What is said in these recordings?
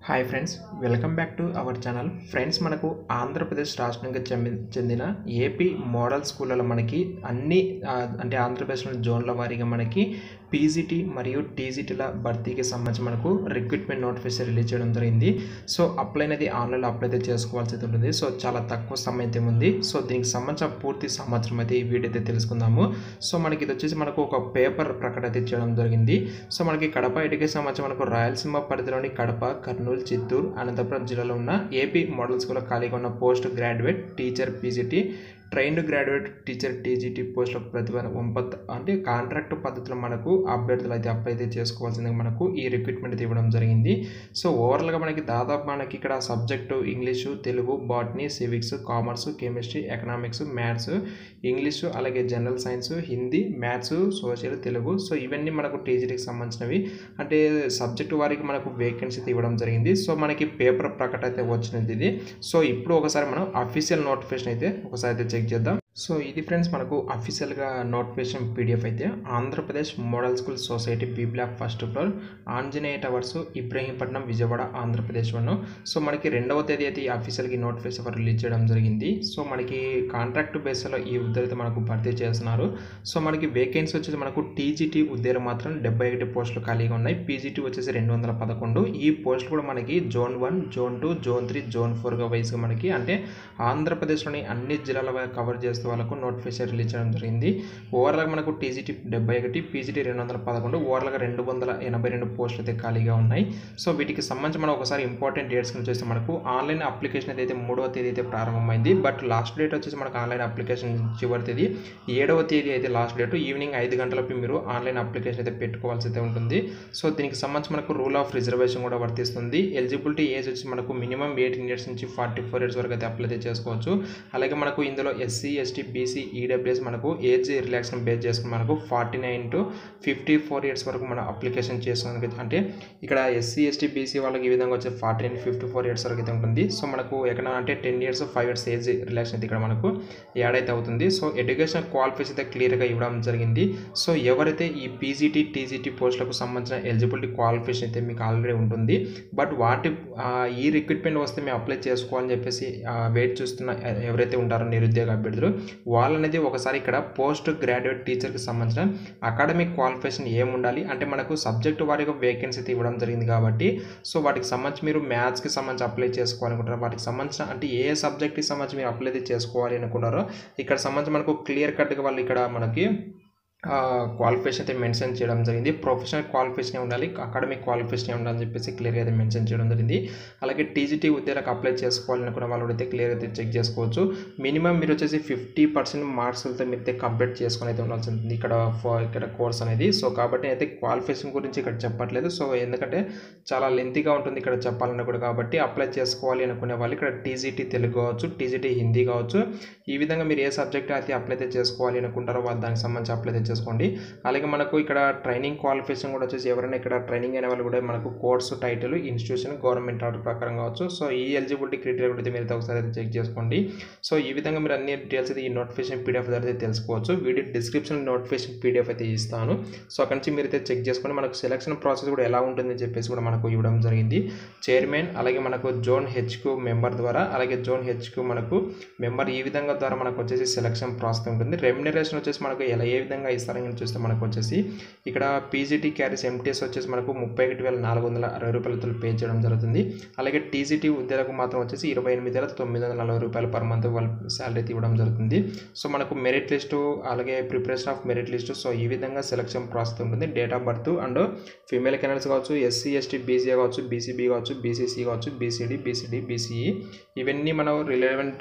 hi friends welcome back to our channel friends మనకు ఆంధ్రప్రదేశ్ రాష్ట్రానికి చెంది- చెందిన ఏపీ మోడల్ స్కూళ్ళలో మనకి అన్ని ఆ, అంటే ఆంధ్రప్రదేశ్లోని జోన్ల వారీగా మనకి పీజీటీ మరియు టీజీటీల భర్తీకి సంబంధించి మనకు రిక్రూట్మెంట్ నోటిఫికేషన్ రిలీజ్ చేయడం జరిగింది సో అప్లై అనేది ఆన్లైన్లో అప్లై అయితే చేసుకోవాల్సి అయితే ఉంటుంది సో చాలా తక్కువ సమయం అయితే ఉంది సో దీనికి సంబంధించిన పూర్తి సమాచారం అయితే ఈ వీడియో అయితే తెలుసుకుందాము సో మనకి ఇది వచ్చేసి మనకు ఒక పేపర్ ప్రకటన అయితే చేయడం జరిగింది సో మనకి కడప ఎడ్యుకేషన్ సంబంధించి మనకు రాయలసీమ పరిధిలోని కడప కర్నూలు చిత్తూరు అనంతపురం జిల్లాలో ఉన్న ఏపీ మోడల్ స్కూల్లో ఖాళీగా ఉన్న post graduate teacher PGT trained graduate teacher TGT పోస్టులకు ప్రతిభ వంపత్ అంటే కాంట్రాక్ట్ పద్ధతిలో మనకు అభ్యర్థులు అయితే అప్లై అయితే చేసుకోవాల్సింది మనకు ఈ రిక్రూట్మెంట్ అయితే ఇవ్వడం జరిగింది సో ఓవరాల్గా మనకి దాదాపు మనకి ఇక్కడ subject English Telugu botany civics commerce chemistry economics maths English అలాగే general science Hindi maths social Telugu so ఇవన్నీ మనకు టీజీటీకి సంబంధించినవి అంటే సబ్జెక్ట్ వారికి మనకు వేకెన్సీ అయితే ఇవ్వడం జరిగింది సో మనకి పేపర్ ప్రకటన అయితే వచ్చినది ఇది సో ఇప్పుడు ఒకసారి మనం అఫీషియల్ నోటిఫికేషన్ అయితే ఒకసారి అయితే చెక్ చేద్దాం సో ఇది ఫ్రెండ్స్ మనకు అఫీషియల్గా నోటిఫికేషన్ పీడిఎఫ్ అయితే Andhra Pradesh model school society B block first floor Anjaneya towers Ibrahimpatnam Vijayawada Andhra Pradesh one so మనకి రెండవ తేదీ అయితే ఈ అఫీషియల్కి నోటిఫికేషన్ రిలీజ్ చేయడం జరిగింది సో మనకి కాంట్రాక్ట్ బేస్లో ఈ ఉద్యోగత మనకు భర్తీ చేస్తున్నారు సో మనకి వేకెన్సీ వచ్చేసి మనకు టీజీటీ ఉద్యోగం మాత్రం డెబ్బై ఒకటి పోస్టులు ఖాళీగా ఉన్నాయి పీజీటీ వచ్చేసి రెండు వందల పదకొండు ఈ పోస్టులు కూడా మనకి zone one zone two zone three zone ఫోర్గా వైజ్గా మనకి అంటే ఆంధ్రప్రదేశ్లోని అన్ని జిల్లాల వై- కవర్ చేసే వాళ్ళకు నోటిఫికేషన్ రిలీజ్ చేయడం జరిగింది ఓవరాల్గా మనకు టీజీటీ డెబ్బై ఒకటి పీజీటీ రెండు వందల పదకొండు ఓవరాల్గా రెండు వందల ఎనభై రెండు పోస్టులు అయితే ఖాళీగా ఉన్నాయి సో వీటికి సంబంధించి మనం ఒకసారి ఇంపార్టెంట్ డేట్స్ కింద చూస్తే మనకు ఆన్లైన్ అప్లికేషన్ అయితే మూడవ తేదీ అయితే ప్రారంభమైంది బట్ లాస్ట్ డేట్ వచ్చేసి మనకు ఆన్లైన్ అప్లికేషన్ చివరి తేదీ ఏడవ తేదీ అయితే లాస్ట్ డేట్ ఈవినింగ్ ఐదు గంటలపై మీరు ఆన్లైన్ అప్లికేషన్ అయితే పెట్టుకోవాల్సి అయితే ఉంటుంది సో దీనికి సంబంధించి మనకు రూల్ ఆఫ్ రిజర్వేషన్ కూడా వర్తిస్తుంది ఎలిజిబిలిటీ ఏజ్ వచ్చి మనకు మినిమం ఎయిటీన్ ఇయర్స్ నుంచి ఫార్టీ ఫోర్ ఇయర్స్ వరకు అయితే అప్లై అయితే చేసుకోవచ్చు అలాగే మనకు ఇందులో ఎస్సీ ఎస్టీ బీసీ ఈడబ్ల్యూఎస్ మనకు ఏజ్ రిలాక్షన్ బేస్ చేసుకుని మనకు forty nine to fifty four years వరకు మనం అప్లికేషన్ చేసుకోవడానికి అంటే ఇక్కడ ఎస్సీ ఎస్టీ బీసీ వాళ్ళకి ఈ విధంగా వచ్చే forty nine fifty four years వరకు అయితే ఉంటుంది సో మనకు ఎక్కడ అంటే ten years five years age relaxation అయితే ఇక్కడ మనకు యాడ్ అయితే అవుతుంది సో ఎడ్యుకేషన్ క్వాలిఫికేషన్ అయితే క్లియర్గా ఇవ్వడం జరిగింది సో ఎవరైతే ఈ పీజీటీ టీజీటీ పోస్టులకు సంబంధించిన ఎలిజిబిలిటీ క్వాలిఫికేషన్ అయితే మీకు ఆల్రెడీ ఉంటుంది బట్ వాటి ఆ, ఈ రిక్రూట్మెంట్ వస్తే మేము అప్లై చేసుకోవాలని చెప్పేసి వెయిట్ చూస్తున్న ఎ- ఎవరైతే ఉంటారో నిరుద్యోగ అభ్యర్థులు వాళ్ళనేది ఒకసారి ఇక్కడ పోస్ట్ గ్రాడ్యుయేట్ టీచర్కి సంబంధించిన అకాడమిక్ క్వాలిఫికేషన్ ఏమి ఉండాలి అంటే మనకు సబ్జెక్ట్ వారిగా వేకెన్సీ అయితే ఇవ్వడం జరిగింది కాబట్టి సో వాటికి సంబంధించి మీరు మ్యాథ్స్కి సంబంధించి అప్లై చేసుకోవాలనుకుంటారు వాటికి సంబంధించిన అంటే ఏ సబ్జెక్ట్కి సంబంధించి మీరు అప్లై అయితే చేసుకోవాలి అనుకుంటారో ఇక్కడ సంబంధించి మనకు క్లియర్ కట్గా వాళ్ళు ఇక్కడ మనకి క్వాలిఫికేషన్ అయితే మెన్షన్ చేయడం జరిగింది ప్రొఫెషనల్ క్వాలిఫికేషన్ ఉండాలి అకాడమిక్ క్వాలిఫికేషన్ ఉండాలని చెప్పేసి క్లియర్గా అయితే మెన్షన్ చేయడం జరిగింది అలాగే టీజీటీ ఉద్యోగాలకు అప్లై చేసుకోవాలనుకున్న వాళ్ళు అయితే క్లియర్ అయితే చెక్ చేసుకోవచ్చు మినిమం మీరు వచ్చేసి ఫిఫ్టీ పర్సెంట్ మార్క్స్లతో మీరు అయితే కంప్లీట్ చేసుకొని అయితే ఉండాల్సి ఉంటుంది ఇక్కడ ఫ- ఇక్కడ కోర్స్ అనేది సో కాబట్టి అయితే క్వాలిఫికేషన్ గురించి ఇక్కడ చెప్పట్లేదు సో ఎందుకంటే చాలా లెంతీగా ఉంటుంది ఇక్కడ చెప్పాలన్నా కూడా కాబట్టి అప్లై చేసుకోవాలి అనుకునే వాళ్ళు ఇక్కడ టీజీటీ తెలుగు కావచ్చు టీజీటీ హిందీ కావచ్చు ఈ విధంగా మీరు ఏ సబ్జెక్ట్ అయితే అప్లై అయితే చేసుకోవాలి అనుకుంటారో వాళ్ళు దానికి సంబంధించి అప్లై అయితే చేసుకోండి అలాగే మనకు ఇక్కడ ట్రైనింగ్ క్వాలిఫికేషన్ కూడా వచ్చేసి ఎవరైనా ఇక్కడ ట్రైనింగ్ అయిన వాళ్ళు కూడా మనకు course title institution government order ప్రకారం కావచ్చు సో ఈ ఎలిజిబిలిటీ క్రైటీరియా కూడా అయితే మీరు అయితే ఒకసారి అయితే చెక్ చేసుకోండి సో ఈ విధంగా మీరు అన్ని డీటెయిల్స్ అయితే ఈ నోటిఫికేషన్ పీడిఎఫ్ ద్వారా అయితే తెలుసుకోవచ్చు వీడియో డిస్క్రిప్షన్ నోటిఫికేషన్ పీడిఎఫ్ అయితే ఇస్తాను సో అక్కడి నుంచి మీరు అయితే చెక్ చేసుకొని మనకు సెలక్షన్ ప్రాసెస్ కూడా ఎలా ఉంటుందని చెప్పేసి కూడా మనకు ఇవ్వడం జరిగింది చైర్మన్ అలాగే మనకు జోన్ హెచ్క్యూ మెంబర్ ద్వారా అలాగే జోన్ హెచ్క్యూ మనకు మెంబర్ ఈ విధంగా ద్వారా మనకు వచ్చేసి సెలక్షన్ ప్రాసెస్ ఉంటుంది రెమ్యునరేషన్ వచ్చేసి మనకు ఎలా ఏ విధంగా ఇస్తారని చూస్తే మనకు వచ్చేసి ఇక్కడ పీజీటీ క్యారీస్ ఎంటీఎస్ వచ్చేసి మనకు ముప్పై ఒకటి వేల నాలుగు వందల అరవై రూపాయలతో పే చేయడం జరుగుతుంది అలాగే టీజీటీ ఉద్యోగులకు మాత్రం వచ్చేసి ఇరవై ఎనిమిది వేల తొమ్మిది వందల నలభై రూపాయలు పర్ మంత్ వాళ్ళ శాలరీ ఇవ్వడం జరుగుతుంది సో మనకు మెరిట్ లిస్టు అలాగే preparation of merit list so ఈ విధంగా సెలక్షన్ ప్రాసెస్ ఉంటుంది date of birth and female కెనల్స్ కావచ్చు ఎస్సీ ఎస్టీ బీసీ కావచ్చు బీసీబీ కావచ్చు బీసీసీ కావచ్చు బీసీడీ బీసీడీ బీసీఈ ఇవన్నీ మనం రిలవెంట్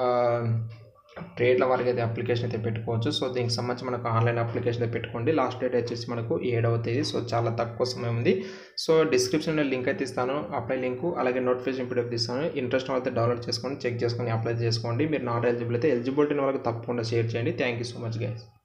ట్రేడ్ల వారికి అయితే అప్లికేషన్ అయితే పెట్టుకోవచ్చు సో దీనికి సంబంధించి మనకు ఆన్లైన్ అప్లికేషన్ అయితే పెట్టుకోండి లాస్ట్ డేట్ వచ్చేసి మనకు ఏడవ తేదీ సో చాలా తక్కువ సమయం ఉంది సో డిస్క్రిప్షన్లో లింక్ అయితే ఇస్తాను అప్లై లింక్ అలాగే నోటిఫికేషన్ పీడిఎఫ్ ఇస్తాను ఇంట్రెస్ట్ అయితే డౌన్లోడ్ చేసుకొని చెక్ చేసుకొని అప్లై చేసుకోండి మీరు నాట్ ఎలిజిబుల్ అయితే ఎలిజిబిలిటీ వాళ్ళకి తప్పకుండా షేర్ చేయండి thank you so much guys